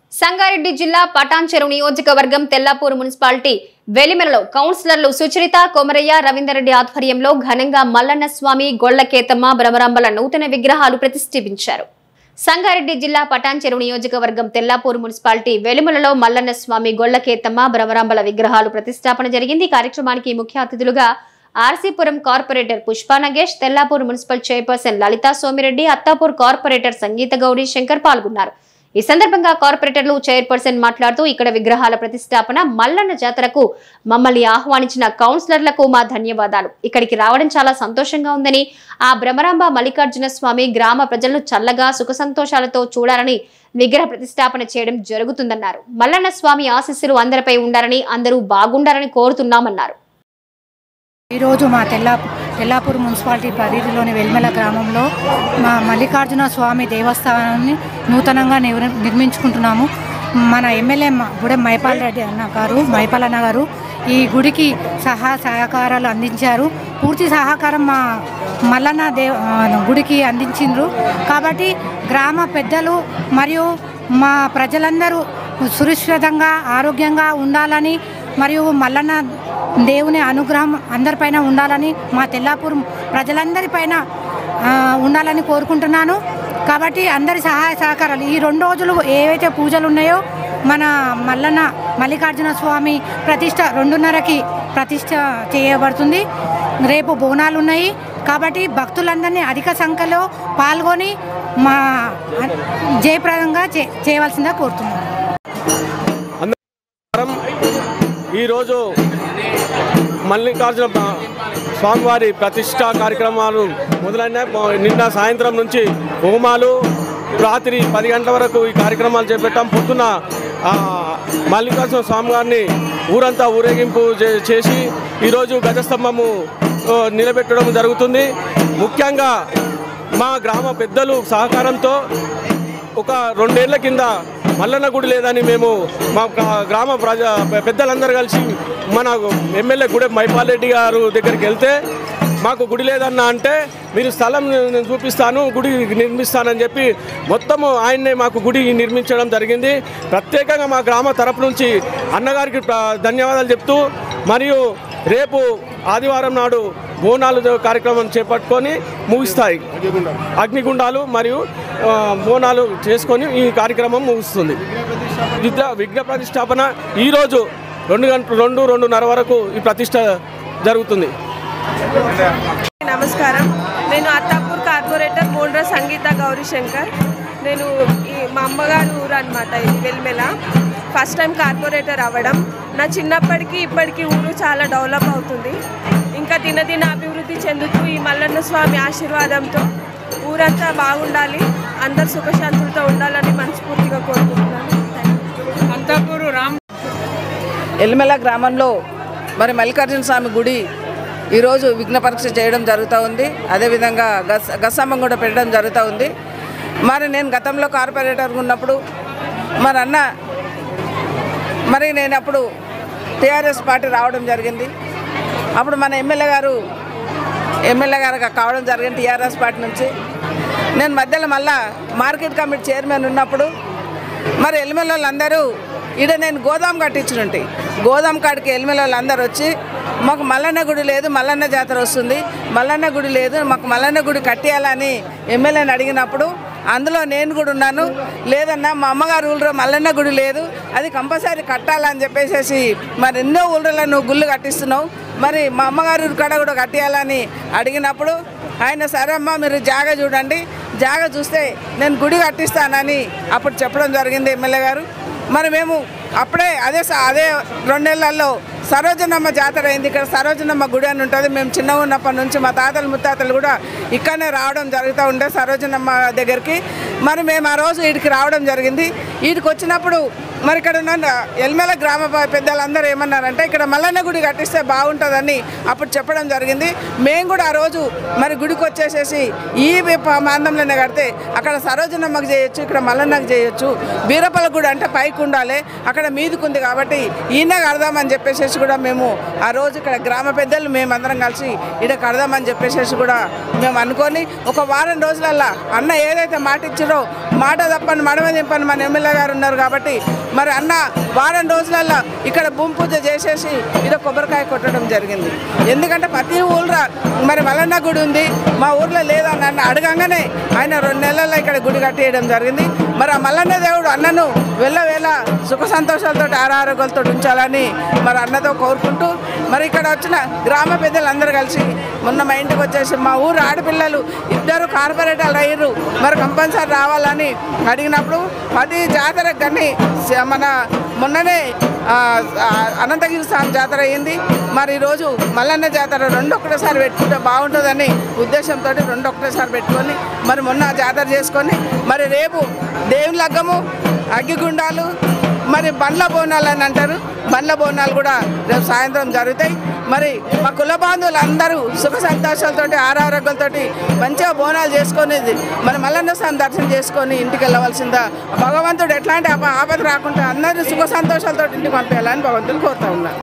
సంగారెడ్డి జిల్లా పటాన్చెరు నియోజకవర్గం తెల్లాపూర్ మున్సిపాలిటీ వెలిమెలలో కౌన్సిలర్లు సుచరిత కొమరయ్య రవీందర్రెడ్డి ఆధ్వర్యంలో ఘనంగా మల్లన్న స్వామి గొళ్లకేతమ్మ భ్రమరాంబల నూతన విగ్రహాలు ప్రతిష్ఠించారు సంగారెడ్డి జిల్లా పటాన్చెరు నియోజకవర్గం తెల్లాపూర్ మున్సిపాలిటీ వెలిములలో మల్లన్న స్వామి గొళ్లకేతమ్మ భ్రమరాంబల విగ్రహాలు ప్రతిష్టాపన జరిగింది ఈ కార్యక్రమానికి ముఖ్య అతిథులుగా RC Puram corporator Pushpa Nagesh Tellapur municipal chairperson Lalitha Somireddy Attapur corporator Sangeetha Gowri Shankar పాల్గొన్నారు ఈ సందర్భంగా కార్పొరేటర్లు చైర్పర్సన్ మాట్లాడుతూ ఇక్కడ విగ్రహాల ప్రతిష్టాపన మల్లన్న జాతరకు మమ్మల్ని ఆహ్వానించిన కౌన్సిలర్లకు మా ధన్యవాదాలు ఇక్కడికి రావడం చాలా సంతోషంగా ఉందని ఆ భ్రమరాంబ మల్లికార్జున స్వామి గ్రామ ప్రజలను చల్లగా సుఖ సంతోషాలతో చూడాలని విగ్రహ ప్రతిష్టాపన చేయడం జరుగుతుందన్నారు మల్లన్న స్వామి ఆశీస్సులు అందరిపై ఉండాలని అందరూ బాగుండాలని కోరుతున్నామన్నారు ఈరోజు మా తెల్లా తెల్లాపూర్ మున్సిపాలిటీ పరిధిలోని వెల్మెల గ్రామంలో మా మల్లికార్జున స్వామి దేవస్థానాన్ని నూతనంగా నిర్- నిర్మించుకుంటున్నాము మన ఎమ్మెల్యే మ- గుడెం మైపాల్ రెడ్డి అన్న గారు మైపాల్ అన్న గారు ఈ గుడికి సహా సహకారాలు అందించారు పూర్తి సహకారం మా మల్లన్న దేవ ఆ, గుడికి అందించిండ్రు కాబట్టి గ్రామ పెద్దలు మరియు మా ప్రజలందరూ సురక్షితంగా ఆరోగ్యంగా ఉండాలని మరియు మల్లన్న దేవుని అనుగ్రహం అందరిపైన ఉండాలని మా తెల్లాపూర్ ప్రజలందరిపైన ఆ, ఉండాలని కోరుకుంటున్నాను కాబట్టి అందరి సహాయ సహకారాలు ఈ రెండు రోజులు ఏవైతే పూజలు ఉన్నాయో మన మల్లన్న మల్లికార్జున స్వామి ప్రతిష్ట రెండున్నరకి ప్రతిష్ట చేయబడుతుంది రేపు బోనాలు ఉన్నాయి కాబట్టి భక్తులందరినీ అధిక సంఖ్యలో పాల్గొని మా జయప్రదంగా చే చేయవలసిందిగా కోరుతున్నాను నమస్కారం ఈరోజు మల్లికార్జున ప- స్వామివారి ప్రతిష్టా కార్యక్రమాలు మొదలైన నిన్న సాయంత్రం నుంచి హోమాలు రాత్రి పది గంటల వరకు ఈ కార్యక్రమాలు చేపట్టాం పొద్దున ఆ, మల్లికార్జున స్వామివారిని ఊరంతా ఊరేగింపు చే- చేసి ఈరోజు గజస్తంభము ఆ, నిలబెట్టడం జరుగుతుంది ముఖ్యంగా మా గ్రామ పెద్దలు సహకారంతో ఒక రెండేళ్ల కింద మల్లన్న గుడి లేదని మేము మా గ్రా- గ్రామ ప్రజ పెద్దలందరూ కలిసి మన ఎమ్మెల్యే గుడి మైపాల్ రెడ్డి గారు దగ్గరికి వెళ్తే మాకు గుడి లేదన్న అంటే మీరు స్థలం నేను చూపిస్తాను గుడి నిర్మిస్తానని చెప్పి మొత్తము ఆయన్నే మాకు గుడి నిర్మించడం జరిగింది ప్రత్యేకంగా మా గ్రామ తరపు నుంచి అన్నగారికి ప్ర- ధన్యవాదాలు చెప్తూ మరియు రేపు ఆదివారం నాడు బోనాలు కార్యక్రమం చేపట్టుకొని ముగిస్తాయి అగ్నిగుండాలు మరియు ఆ, బోనాలు చేసుకొని ఈ కార్యక్రమం ముగుస్తుంది విద్య విఘ్న ప్రతిష్టాపన ఈరోజు రెండు గంటలు రెండు రెండున్నర వరకు ఈ ప్రతిష్ట జరుగుతుంది నమస్కారం నేను అత్తాపూర్ కార్పొరేటర్ మోండ్ర సంగీత గౌరీశంకర్ నేను ఈ మా అమ్మగారు ఊరు అనమాట ఇది వెల్మెల ఫస్ట్ టైం కార్పొరేటర్ అవ్వడం నా చిన్నప్పటికీ ఇప్పటికీ ఊరు చాలా డెవలప్ అవుతుంది ఇంకా దినదిన అభివృద్ధి చెందుతూ ఈ మల్లన్న స్వామి ఆశీర్వాదంతో ఊరంతా బాగుండాలి అందరు సుఖశాంతులతో ఉండాలని మనస్ఫూర్తిగా కోరుకుంటున్నాను Thank you. ఎల్మెల గ్రామంలో మరి మల్లికార్జున స్వామి గుడి ఈరోజు విఘ్న పరీక్ష చేయడం జరుగుతూ ఉంది అదేవిధంగా గస్ గస్సామం కూడా పెట్టడం జరుగుతూ ఉంది మరి నేను గతంలో కార్పొరేటర్ ఉన్నప్పుడు మరి అన్న మరి నేను అప్పుడు టీఆర్ఎస్ పార్టీ రావడం జరిగింది అప్పుడు మన ఎమ్మెల్యే గారు ఎమ్మెల్యే గారు కావడం జరిగింది టీఆర్ఎస్ పార్టీ నుంచి నేను మధ్యలో మళ్ళా మార్కెట్ కమిటీ చైర్మన్ ఉన్నప్పుడు మరి ఎలిమెల వాళ్ళందరూ ఈడ నేను గోదాం కట్టించినుంటి గోదాం కాడికి ఎలిమెల వాళ్ళందరూ వచ్చి మాకు మల్లన్న గుడి లేదు మల్లన్న జాతర వస్తుంది మల్లన్న గుడి లేదు మాకు మల్లన్న గుడి కట్టేయాలని ఎమ్మెల్యేని అడిగినప్పుడు అందులో నేను కూడా ఉన్నాను లేదన్నా మా అమ్మగారు ఊళ్ళో మల్లన్న గుడి లేదు అది కంపల్సరీ కట్టాలని చెప్పేసి మరి ఎన్నో ఊళ్ళలో నువ్వు గుళ్ళు కట్టిస్తున్నావు మరి మా అమ్మగారు ఊరి కాడ కూడా కట్టేయాలని అడిగినప్పుడు ఆయన సరే అమ్మా మీరు జాగ చూడండి జాగ చూస్తే నేను గుడి కట్టిస్తానని అప్పుడు చెప్పడం జరిగింది ఎమ్మెల్యే గారు మరి మేము అప్పుడే అదే స- అదే రెండేళ్లలో సరోజనమ్మ జాతర అయింది ఇక్కడ సరోజనమ్మ గుడి అని ఉంటుంది మేము చిన్నగా ఉన్నప్పటి నుంచి మా తాతలు ముత్తాతలు కూడా ఇక్కడనే రావడం జరుగుతూ ఉండే సరోజనమ్మ దగ్గరికి మరి మేము ఆ రోజు వీడికి రావడం జరిగింది వీడికి వచ్చినప్పుడు మరి ఇక్కడ ఉన్న ఎల్మెల గ్రామ ప- పెద్దలందరూ ఏమన్నారంటే ఇక్కడ మల్లన్న గుడి కట్టిస్తే బాగుంటుందని అప్పుడు చెప్పడం జరిగింది మేము కూడా ఆ రోజు మరి గుడికి వచ్చేసేసి ఈ ప- మాందంలోనే కడితే అక్కడ సరోజనమ్మకు చేయొచ్చు ఇక్కడ మల్లన్నకు చేయొచ్చు బీరపల గుడి అంటే పైకి ఉండాలి అక్కడ మీదకు ఉంది కాబట్టి ఈయన కడదామని చెప్పేసి కూడా మేము ఆ రోజు ఇక్కడ గ్రామ పెద్దలు మేమందరం కలిసి ఇక్కడ కడదామని చెప్పేసి కూడా మేము అనుకొని ఒక వారం రోజులల్లా అన్న ఏదైతే మాట ఇచ్చారో మాట తప్పని మడమ దింపని మన ఎమ్మెల్యే ఎమ్మెల్యే గారు ఉన్నారు కాబట్టి మరి అన్న వారం రోజులల్లో ఇక్కడ భూమి పూజ చేసేసి ఇది కొబ్బరికాయ కొట్టడం జరిగింది ఎందుకంటే ప్రతి ఊళ్ళో మరి మల్లన్న గుడి ఉంది మా ఊర్లో లేదని నన్ను అడగంగానే ఆయన రెండు నెలల్లో ఇక్కడ గుడి కట్టేయడం జరిగింది మరి ఆ మల్లన్న దేవుడు అన్నను వెళ్ళవేళ సుఖ సంతోషాలతో ఆరోగ్యాలతో ఉంచాలని మరి అన్నతో కోరుకుంటూ మరి ఇక్కడ వచ్చిన గ్రామ పెద్దలందరూ కలిసి మొన్న మా ఇంటికి వచ్చేసి మా ఊరు ఆడపిల్లలు ఇద్దరు కార్పొరేటర్లు అయ్యారు మరి కంపల్సరీ రావాలని అడిగినప్పుడు పది జాతరకు కానీ స- మన మొన్ననే ఆ, ఆ, అనంతగిరి స్వామి జాతర అయ్యింది మరి ఈరోజు మల్లన్న జాతర రెండు ఒకటేసారి పెట్టుకుంటే బాగుంటుందని ఉద్దేశంతో రెండు ఒకటేసారి పెట్టుకొని మరి మొన్న ఆ జాతర చేసుకొని మరి రేపు దేవుని లగ్గము అగ్గిగుండాలు మరి బండ్ల బోనాలు అని అంటారు బండ్ల బోనాలు కూడా రేపు సాయంత్రం జరుగుతాయి మరి మా కుల బాంధవులు అందరూ సుఖ సంతోషాలతోటి ఆరోగ్యాలతోటి మంచిగా బోనాలు చేసుకొని మరి మల్లన్న స్వామి దర్శనం చేసుకొని ఇంటికి వెళ్ళవలసిందా భగవంతుడు ఎట్లాంటి ఆప- ఆపద రాకుండా అందరూ సుఖ సంతోషాలతో ఇంటికి పంపించాలని భగవంతుడు కోరుతా ఉన్నారు